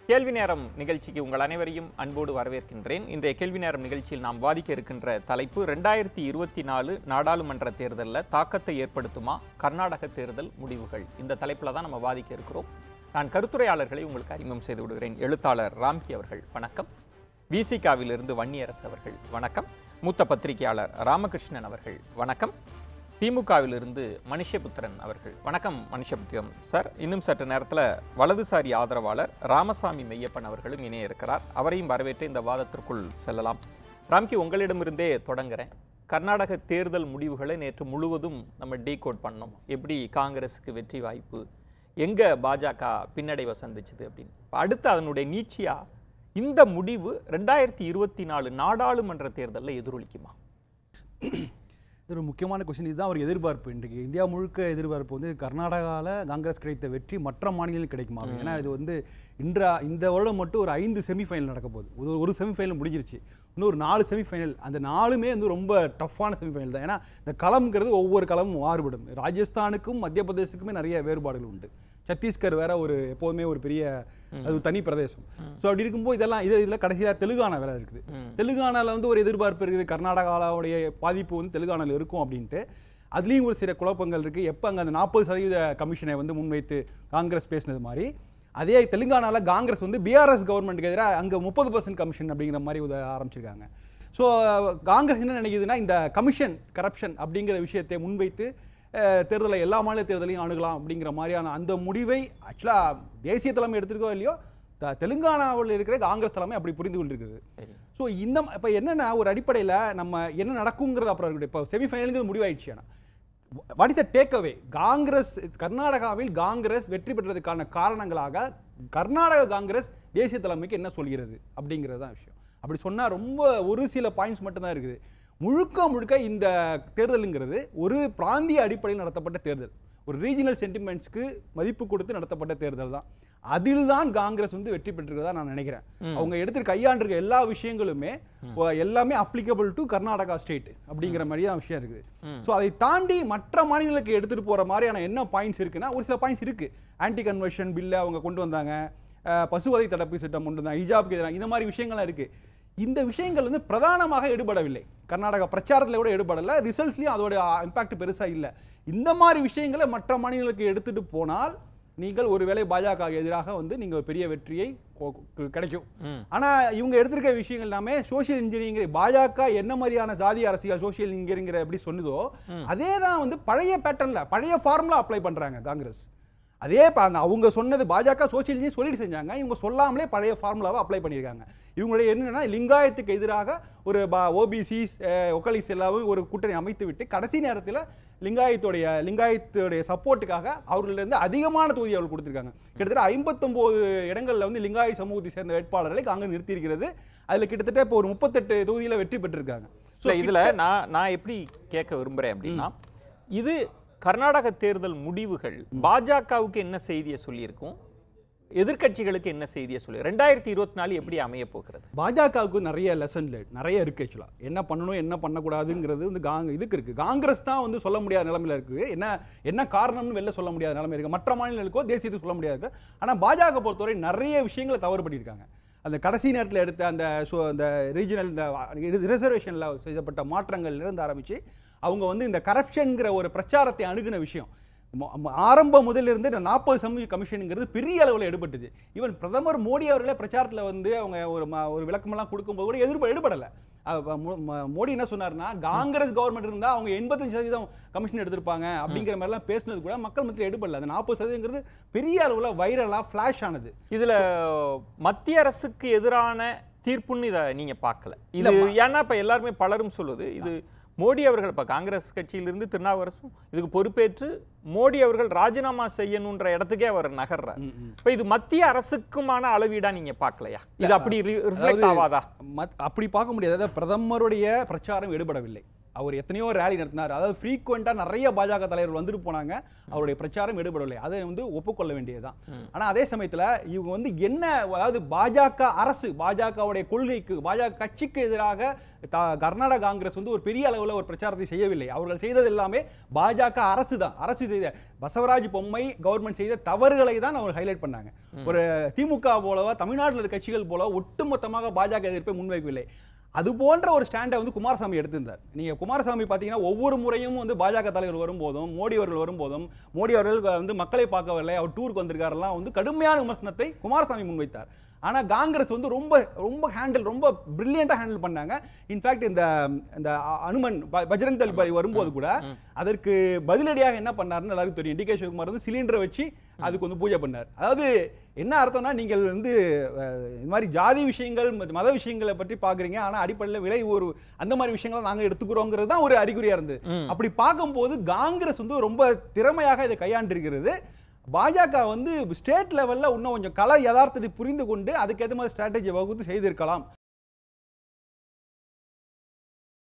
கேள்வி நேரம் நிகழ்ச்சிக்கு உங்கள் அனைவரையும் அன்போடு வரவேற்கின்றேன் இன்றைய கேள்வி நேரம் நிகழ்ச்சியில் நாம் வாதிக்க இருக்கின்ற தலைப்பு ரெண்டாயிரத்தி இருபத்தி நாலு நாடாளுமன்ற தேர்தலில் தாக்கத்தை ஏற்படுத்துமா கர்நாடக தேர்தல் முடிவுகள் இந்த தலைப்பில் தான் நம்ம வாதிக்க இருக்கிறோம் நான் கருத்துரையாளர்களை உங்களுக்கு அறிமுகம் செய்து விடுகிறேன் எழுத்தாளர் ராம்கி அவர்கள் வணக்கம் விசிகாவிலிருந்து வன்னியரசு அவர்கள் வணக்கம் மூத்த பத்திரிகையாளர் ராமகிருஷ்ணன் அவர்கள் வணக்கம் திமுகவிலிருந்து மனுஷபுத்திரன் அவர்கள் வணக்கம் மனுஷபுத்திரம் சார் இன்னும் சற்று நேரத்தில் வலதுசாரி ஆதரவாளர் ராமசாமி மெய்யப்பன் அவர்களும் இணைய இருக்கிறார் அவரையும் வரவேற்று இந்த வாதத்திற்குள் செல்லலாம் ராம்கி உங்களிடமிருந்தே தொடங்குறேன் கர்நாடக தேர்தல் முடிவுகளை நேற்று முழுவதும் நம்ம டீகோட் பண்ணோம் எப்படி காங்கிரஸுக்கு வெற்றி வாய்ப்பு எங்கே பாஜக பின்னடைவை சந்திச்சுது அப்படின்னு இப்ப அடுத்து அதனுடைய நீட்சியா இந்த முடிவு ரெண்டாயிரத்தி இருபத்தி நாலு நாடாளுமன்ற தேர்தலில் எதிரொலிக்குமா இது ஒரு முக்கியமான கொஸ்டின் இதுதான் ஒரு எதிர்பார்ப்பு இன்றைக்கு இந்தியா முழுக்க எதிர்பார்ப்பு வந்து கர்நாடகாவில் காங்கிரஸ் கிடைத்த வெற்றி மற்ற மாநிலங்களில் கிடைக்குமா ஏன்னா இது வந்து இன்றா இந்த வருடம் மட்டும் ஒரு ஐந்து செமிஃபைனல் நடக்க போகுது ஒரு ஒரு செமிஃபைனல் முடிஞ்சிருச்சு இன்னும் ஒரு நாலு செமிஃபைனல் அந்த நாலுமே வந்து ரொம்ப டஃப்பான செமிஃபைனல் தான் ஏன்னா இந்த களம்ங்கிறது ஒவ்வொரு களமும் மாறுபடும் ராஜஸ்தானுக்கும் மத்திய பிரதேசத்துக்குமே நிறைய வேறுபாடுகள் உண்டு சத்தீஸ்கர் வேற ஒரு எப்போதுமே ஒரு பெரிய அது ஒரு தனி பிரதேசம் ஸோ அப்படி இருக்கும்போது இதெல்லாம் இது இதில் கடைசியாக தெலுங்கானா வேற இருக்குது தெலுங்கானாவில் வந்து ஒரு எதிர்பார்ப்பு இருக்குது கர்நாடகாவுடைய பாதிப்பு வந்து தெலுங்கானாவில் இருக்கும் அப்படின்ட்டு அதுலேயும் ஒரு சில குழப்பங்கள் இருக்குது எப்போ அங்கே அந்த நாற்பது சதவீத கமிஷனை வந்து முன்வைத்து காங்கிரஸ் பேசினது மாதிரி அதே தெலுங்கானாவில் காங்கிரஸ் வந்து பிஆர்எஸ் கவர்மெண்ட்டுக்கு எதிராக அங்கே முப்பது பர்சன்ட் கமிஷன் அப்படிங்கிற மாதிரி உத ஆரம்பிச்சிருக்காங்க ஸோ காங்கிரஸ் என்ன நினைக்குதுன்னா இந்த கமிஷன் கரப்ஷன் அப்படிங்கிற விஷயத்தை முன்வைத்து அஹ், தேர்தலை எல்லா மாநில தேர்தலையும் அணுகலாம் அப்படிங்கிற மாதிரியான அந்த முடிவை ஆக்சுவலாக தேசிய தலைமை எடுத்திருக்கோ இல்லையோ த- தெலுங்கானாவில் இருக்கிற காங்கிரஸ் தலைமை அப்படி புரிந்து கொண்டிருக்குது சரி ஸோ இந்த இப்போ என்னென்னா ஒரு அடிப்படையில் நம்ம என்ன நடக்குங்கிறது அப்புறம் இருக்கட்டும் இப்போ செமிஃபைனலுங்கிறது முடிவாயிடுச்சு ஆனால் what is the take away Congress கர்நாடகாவில் காங்கிரஸ் வெற்றி பெற்றதுக்கான காரணங்களாக கர்நாடக காங்கிரஸ் தேசிய தலைமைக்கு என்ன சொல்கிறது அப்படிங்கிறது தான் விஷயம் அப்படி சொன்னால் ரொம்ப ஒரு சில பாயிண்ட்ஸ் மட்டும்தான் இருக்குது முழுக்க முழுக்க இந்த தேர்தலுங்கிறது ஒரு பிராந்திய அடிப்படையில் நடத்தப்பட்ட தேர்தல் ஒரு ரீஜனல் சென்டிமெண்ட்ஸ்க்கு மதிப்பு கொடுத்து நடத்தப்பட்ட தேர்தல் தான் அதில் தான் காங்கிரஸ் வந்து வெற்றி பெற்றிருக்கிறதா நான் நினைக்கிறேன் அவங்க எடுத்து கையாண்டிருக்க எல்லா விஷயங்களுமே ஒ- எல்லாமே அப்ளிகபிள் டு கர்நாடகா ஸ்டேட் அப்படிங்கிற மாதிரி தான் விஷயம் இருக்குது ஸோ அதை தாண்டி மற்ற மாநிலங்களுக்கு எடுத்துட்டு போற மாதிரியான என்ன பாயிண்ட்ஸ் இருக்குன்னா ஒரு சில பாயிண்ட்ஸ் இருக்கு ஆன்டி கன்வர்ஷன் பில்லை அவங்க கொண்டு வந்தாங்க அஹ், பசுவதை தடுப்பு சட்டம் கொண்டு வந்தாங்க ஹிஜாப்க்கு எதிராக இந்த மாதிரி விஷயங்கள்லாம் இருக்கு இந்த விஷயங்கள் வந்து பிரதானமாக எடுபடவில்லை கர்நாடகா பிரச்சாரத்தில் கூட எடுபடலை ரிசல்ட்ஸ்லையும் அதோட இம்பாக்ட் பெருசா இல்லை இந்த மாதிரி விஷயங்களை மற்ற மாநிலங்களுக்கு எடுத்துட்டு போனால் நீங்கள் ஒருவேளை பாஜக எதிராக வந்து நீங்க ஒரு பெரிய வெற்றியை கொ- கொ- கிடைக்கும் ம். ஆனா இவங்க எடுத்திருக்க விஷயங்கள் எல்லாமே சோஷியல் இன்ஜினியரிங் பாஜக என்ன மாதிரியான ஜாதி அரசியல் சோஷியல் இன்ஜினியரிங் எப்படி சொன்னதோ அதே தான் வந்து பழைய பேட்டர்ன்ல பழைய ஃபார்முலா அப்ளை பண்றாங்க காங்கிரஸ் அதே ப- அந்த அவங்க சொன்னது பாஜக சோஷியல் இன்ஜினியர் சொல்லிட்டு செஞ்சாங்க இவங்க சொல்லாமலே பழைய ஃபார்முலாவை அப்ளை பண்ணியிருக்காங்க இவங்களுடைய என்னன்னா லிங்காயத்துக்கு எதிராக ஒரு ஓபிசிஸ் ஒக்கலிஸ் எல்லாவும் ஒரு கூட்டணி அமைத்து விட்டு கடைசி நேரத்தில் லிங்காயத்துடைய லிங்காயத்துடைய சப்போர்ட்டுக்காக அவர்களிருந்து அதிகமான தொகுதி அவர்கள் கொடுத்திருக்காங்க கிட்டத்தட்ட ஐம்பத்தொம்போது இடங்கள்ல வந்து லிங்காய சமூகத்தை சேர்ந்த வேட்பாளர்களை காங்கிரஸ் நிறுத்தியிருக்கிறது அதுல கிட்டத்தட்ட இப்போ ஒரு முப்பத்தெட்டு தொகுதியில வெற்றி பெற்றிருக்காங்க ஸோ இதில் நான் நான் எப்படி கேட்க விரும்புகிறேன் அப்படின்னா இது கர்நாடக தேர்தல் முடிவுகள் பாஜகவுக்கு என்ன செய்தியை சொல்லியிருக்கும் எதிர்க்கட்சிகளுக்கு என்ன செய்தியை சொல்லி ரெண்டாயிரத்தி இருபத்தி நாலு எப்படி அமைய போகிறது பாஜகவுக்கு நிறைய லெசன் நிறைய இருக்கு ஆக்சுவலா என்ன பண்ணணும் என்ன பண்ணக்கூடாதுங்கிறது வந்து காங்க இதுக்கு இருக்கு காங்கிரஸ் தான் வந்து சொல்ல முடியாத நிலைமையில இருக்கு என்ன என்ன காரணம்னு வெளில சொல்ல முடியாத நிலைமை இருக்கு மற்ற மாநிலங்களுக்கோ தேசியத்துக்கு சொல்ல முடியாது இருக்கு ஆனா பாஜக பொறுத்தவரை நிறைய விஷயங்களை தவறு பண்ணியிருக்காங்க அந்த கடைசி நேரத்தில் எடுத்த அந்த சு- அந்த ரீஜனல் இந்த ரிசர்வேஷனில் செய்யப்பட்ட மாற்றங்கள்ல இருந்து ஆரம்பிச்சு அவங்க வந்து இந்த கரப்ஷன்ங்கிற ஒரு பிரச்சாரத்தை அணுகுன விஷயம் ம- ம- ஆரம்பம் முதல்ல இருந்து இந்த நாற்பது சமூக கமிஷனுங்கிறது பெரிய அளவில் எடுபட்டுச்சு ஈவன் பிரதமர் மோடி அவர்களே பிரச்சாரத்தில் வந்து அவங்க ஒரு ம- ஒரு விளக்கமெல்லாம் கொடுக்கும்போது கூட எதிர்ப்பு எடுபடலை அஹ் மோ- ம- மோடி என்ன சொன்னார்னா காங்கிரஸ் கவர்மெண்ட் இருந்தா அவங்க எண்பத்தஞ்சு சதவீதம் கமிஷன் எடுத்திருப்பாங்க அப்படிங்கிற மாதிரிலாம் பேசினது கூட மக்கள் மத்தியில் எடுபடல அந்த நாற்பது சதவீதங்கிறது பெரிய அளவில் வைரலா ஃபிளாஷ் ஆனது இதுல மத்திய அரசுக்கு எதிரான தீர்ப்புன்னு இதை நீங்க பார்க்கல இது ஏன்னா இப்ப எல்லாருமே பலரும் சொல்லுது இது மோடி அவர்கள் இப்ப காங்கிரஸ் கட்சியிலிருந்து திருநாவுக்கரசும் இதுக்கு பொறுப்பேற்று மோடி அவர்கள் ராஜினாமா செய்யணுன்ற இடத்துக்கே அவர் நகர்றார் இப்ப இது மத்திய அரசுக்குமான அளவீடா நீங்க பார்க்கலையா இது அப்படி ரிஃப்ளெக்ட் ஆவாதா மத்- அப்படி பார்க்க முடியாது அதாவது பிரதமருடைய பிரச்சாரம் எடுபடவில்லை அவர் எத்தனையோ ரேலி நடத்தினார் அதாவது ஃப்ரீக்வெண்ட்டாக நிறைய பாஜக தலைவர்கள் வந்துட்டு போனாங்க அவருடைய பிரச்சாரம் எடுபடவில்லை அதை வந்து ஒப்புக்கொள்ள வேண்டியதுதான் ஆனா அதே சமயத்துல இவங்க வந்து என்ன அதாவது பாஜக அரசு பாஜகவுடைய கொள்கைக்கு பாஜக கட்சிக்கு எதிராக த- கர்நாடக காங்கிரஸ் வந்து ஒரு பெரிய அளவுல ஒரு பிரச்சாரத்தை செய்யவில்லை அவர்கள் செய்தது எல்லாமே பாஜக அரசு தான் அரசு செய்த பசவராஜ் பொம்மை கவர்மெண்ட் செய்த தவறுகளை தான் அவங்க ஹைலைட் பண்ணாங்க ஒரு திமுக போலவோ தமிழ்நாட்டில் இருக்க கட்சிகள் போல ஒட்டுமொத்தமாக பாஜக எதிர்ப்பை முன்வைக்கவில்லை அது போன்ற ஒரு ஸ்டாண்டை வந்து குமாரசாமி எடுத்திருந்தார் நீங்க குமாரசாமி பார்த்தீங்கன்னா ஒவ்வொரு முறையும் வந்து பாஜக தலைவர் வரும்போதும் மோடி அவர்கள் வரும்போதும் மோடி அவர்கள் வந்து மக்களை பார்க்கவில்லை அவர் டூருக்கு வந்திருக்காரெல்லாம் வந்து கடுமையான விமர்சனத்தை குமாரசாமி முன்வைத்தார் ஆனா காங்கிரஸ் வந்து ரொம்ப ரொம்ப ஹேண்டில் ரொம்ப பிரில்லியண்டா ஹேண்டில் பண்ணாங்க இன்ஃபேக்ட் இந்த இந்த அ- அனுமன் ப- பஜ்ரங் தள் வரும்போது கூட அதற்கு பதிலடியாக என்ன பண்ணாருன்னு எல்லாருக்கும் தெரியும் டி கே சிவகுமார் வந்து சிலிண்டரை வச்சு அதுக்கு வந்து பூஜை பண்ணார் அதாவது என்ன அர்த்தம்னா நீங்கள் வந்து அஹ், இந்த மாதிரி ஜாதி விஷயங்கள் மத- மத விஷயங்களை பற்றி பார்க்குறீங்க ஆனா அடிப்படையில் விலை ஒரு அந்த மாதிரி விஷயங்களை நாங்க எடுத்துக்கிறோங்கிறது தான் ஒரு அறிகுறியா இருந்தது அப்படி பார்க்கும்போது காங்கிரஸ் வந்து ரொம்ப திறமையாக இதை கையாண்டிருக்கிறது பாஜக வந்து ஸ்டேட் லெவல்ல இன்னும் கொஞ்சம் கல யதார்த்தத்தை புரிந்து கொண்டு அதுக்கேற்ற மாதிரி ஸ்ட்ராட்டஜி வகுத்து செய்திருக்கலாம்